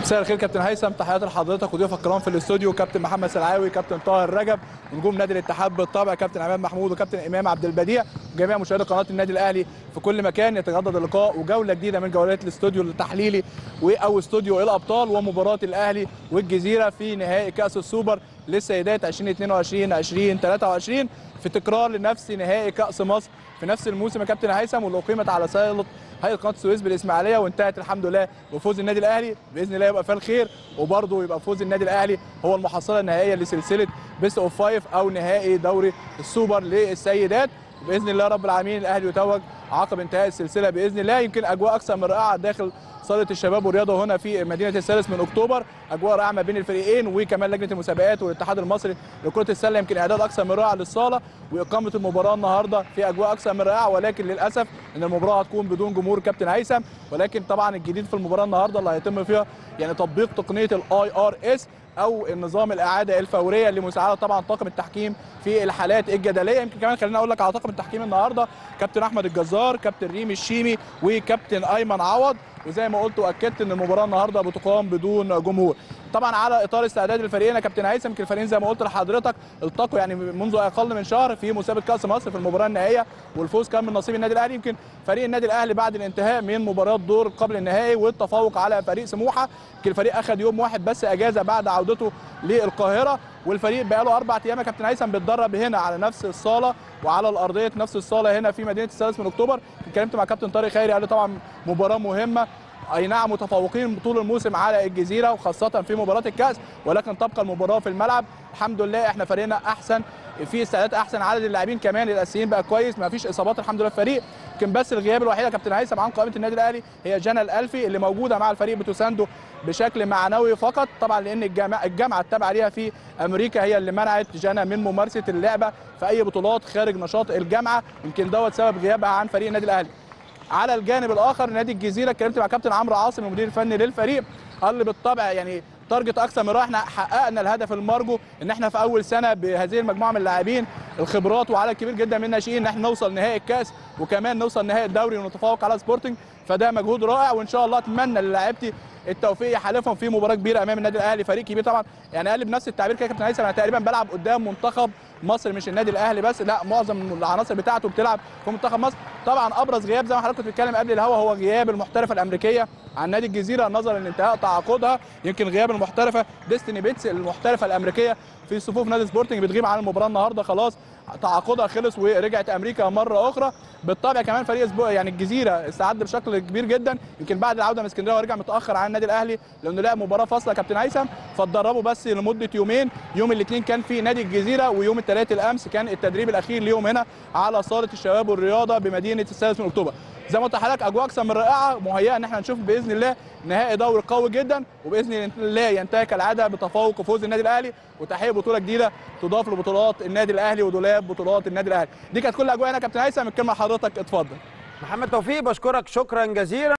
مساء الخير كابتن هيثم تحياتي لحضرتك وضيوفك الكرام في الاستوديو كابتن محمد سلعاوي كابتن طاهر رجب نجوم نادي الاتحاد بالطبع كابتن عماد محمود وكابتن امام عبد البديع وجميع مشاهدي قناه النادي الاهلي في كل مكان يتجدد اللقاء وجوله جديده من جولات الاستوديو التحليلي او استوديو الابطال ومباراه الاهلي والجزيره في نهائي كاس السوبر للسيدات 2022 2023 في تكرار لنفس نهائي كاس مصر في نفس الموسم يا كابتن هيثم واللي اقيمت على صاله هيئه قناه السويس بالاسماعيليه وانتهت الحمد لله بفوز النادي الاهلي باذن الله يبقى فيها الخير وبرضه يبقى فوز النادي الاهلي هو المحصله النهائيه لسلسله بيست اوف فايف او نهائي دوري السوبر للسيدات باذن الله رب العالمين الاهلي يتوج عقب انتهاء السلسله باذن الله يمكن اجواء اكثر من رائعه داخل صاله الشباب والرياضه هنا في مدينه الثالث من اكتوبر اجواء رائعه ما بين الفريقين وكمان لجنه المسابقات والاتحاد المصري لكره السله يمكن اعداد اكثر من رائع للصاله واقامه المباراه النهارده في اجواء اكثر من رائعه ولكن للاسف ان المباراه هتكون بدون جمهور كابتن هيثم ولكن طبعا الجديد في المباراه النهارده اللي هيتم فيها يعني تطبيق تقنيه الاي ار اس او النظام الاعاده الفوريه لمساعده طبعا طاقم التحكيم في الحالات الجدليه يمكن كمان خليني اقول لك على طاقم التحكيم النهارده كابتن احمد الجزار كابتن ريمي الشيمي وكابتن ايمن عوض وزي ما قلت واكدت ان المباراه النهارده بتقام بدون جمهور طبعا على اطار استعداد الفريقين يا كابتن هيثم يمكن الفريقين زي ما قلت لحضرتك التقوا يعني منذ اقل من شهر في مسابقه كاس مصر في المباراه النهائيه والفوز كان من نصيب النادي الاهلي يمكن فريق النادي الاهلي بعد الانتهاء من مباراه دور قبل النهائي والتفوق على فريق سموحه يمكن الفريق اخذ يوم واحد بس اجازه بعد عودته للقاهره والفريق بقى له اربع ايام يا كابتن هيثم بيتدرب هنا على نفس الصاله وعلى الارضيه نفس الصاله هنا في مدينه الثالث من اكتوبر اتكلمت مع كابتن طارق خيري قال لي طبعا مباراه مهمه اي نعم متفوقين طول الموسم على الجزيره وخاصه في مباراه الكاس ولكن تبقى المباراه في الملعب الحمد لله احنا فريقنا احسن في استعدادات احسن عدد اللاعبين كمان الاساسيين بقى كويس ما فيش اصابات الحمد لله في الفريق يمكن بس الغياب الوحيد يا كابتن هيثم عن قائمه النادي الاهلي هي جنى الالفي اللي موجوده مع الفريق بتسانده بشكل معنوي فقط طبعا لان الجامعه الجامعه التابعه ليها في امريكا هي اللي منعت جنى من ممارسه اللعبه في اي بطولات خارج نشاط الجامعه يمكن دوت سبب غيابها عن فريق النادي الاهلي على الجانب الاخر نادي الجزيره اتكلمت مع كابتن عمرو عاصم المدير الفني للفريق قال لي بالطبع يعني تارجت اكثر من رائع احنا حققنا الهدف المرجو ان احنا في اول سنه بهذه المجموعه من اللاعبين الخبرات وعدد كبير جدا من الناشئين ان احنا نوصل نهائي الكاس وكمان نوصل نهائي الدوري ونتفوق على سبورتنج فده مجهود رائع وان شاء الله اتمنى للاعيبتي التوفيق يحالفهم في مباراه كبيره امام النادي الاهلي فريق كبير طبعا يعني قال بنفس التعبير كده كابتن هيثم انا تقريبا بلعب قدام منتخب مصر مش النادي الاهلي بس لا معظم العناصر بتاعته بتلعب في منتخب مصر طبعا ابرز غياب زي ما حضرتك كنت بتتكلم قبل الهوا هو غياب المحترفه الامريكيه عن نادي الجزيره نظرا لانتهاء تعاقدها يمكن غياب المحترفه ديستني بيتس المحترفه الامريكيه في صفوف نادي سبورتنج بتغيب عن المباراه النهارده خلاص تعاقدها خلص ورجعت امريكا مره اخرى بالطبع كمان فريق اسبوع يعني الجزيره استعد بشكل كبير جدا يمكن بعد العوده من اسكندريه ورجع متاخر عن النادي الاهلي لانه لعب مباراه فاصله كابتن هيثم فاتدربوا بس لمده يومين يوم الاثنين كان في نادي الجزيره ويوم الثلاث الامس كان التدريب الاخير ليهم هنا على صاله الشباب والرياضه بمدينه السادس من اكتوبر زي ما قلت لحضرتك اجواء اكثر من رائعه مهيئه ان احنا نشوف باذن الله نهائي دوري قوي جدا وباذن الله ينتهي كالعاده بتفوق وفوز النادي الاهلي وتحقيق بطوله جديده تضاف لبطولات النادي الاهلي ودولاب بطولات النادي الاهلي دي كانت كل اجواء هنا كابتن هيثم الكلمه لحضرتك اتفضل محمد توفيق بشكرك شكرا جزيلا